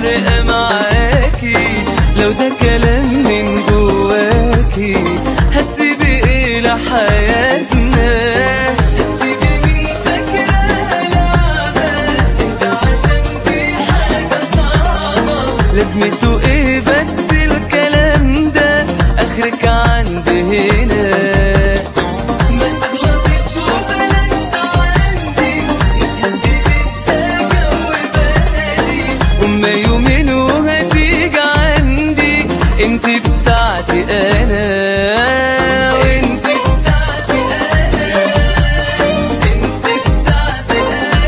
فارقة معاكي لو ده كلام من جواكي هتسيبي ايه لحياتنا هتسيبي مين فاكرة لعبة انت عشان في حاجة صعبة لازمته ايه بس الكلام ده اخرك عند هنا ما تغلطيش وبلاش تعندي ما تهدديش ده جو بلدي هما يومين وهتيجي عندي انت بتاعتي انا وانت بتاعتي انا انت بتاعتي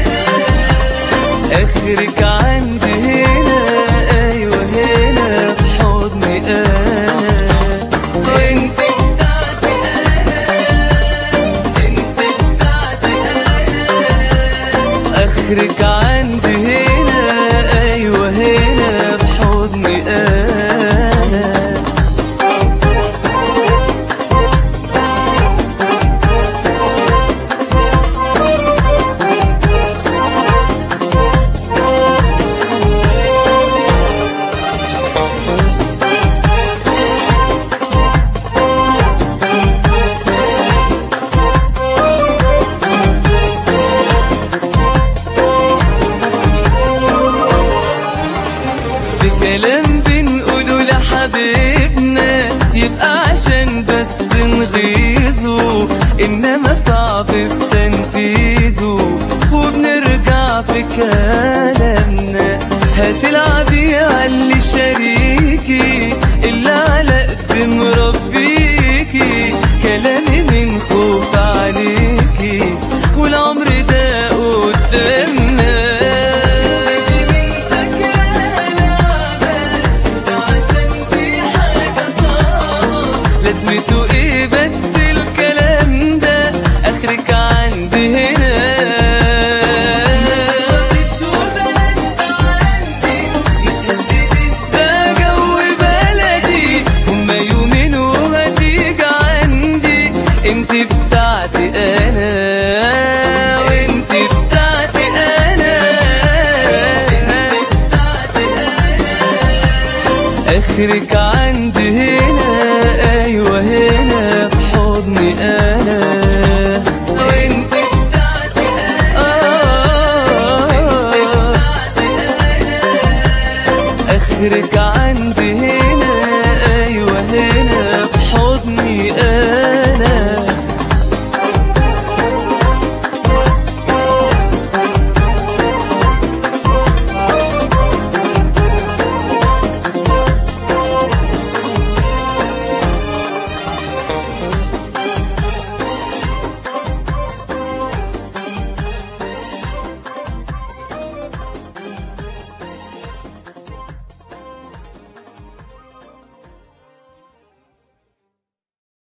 انا اخرك عندي هنا ايوه هنا في حضني انا وانت بتاعتي انا انت بتاعتي انا اخرك عندي هنا ايوه هنا في حضني انا في كلام بنقوله لحبيبنا يبقى عشان بس نغيظه انما صعب بتنفيذه وبنرجع في كلامنا هتلعبي على اللي شريكي اللي على قد مربيكي كلامي من خوف عليكي والعمر ده قدامنا من فاكرة لعبة انت عشان في حاجة صعبة لازمته ايه بس الكلام ده اخرك عندي هنا متغلطيش وبلاش تعندي متهدديش ده جو بلدي هما يومين وهتيجي عندي انت بتاعتي انا وانت بتاعتي انا انت بتاعتي انا اخرك عندي هنا ايوه هنا في حضني انا وانت بتاعتي انا اخرك عندي هنا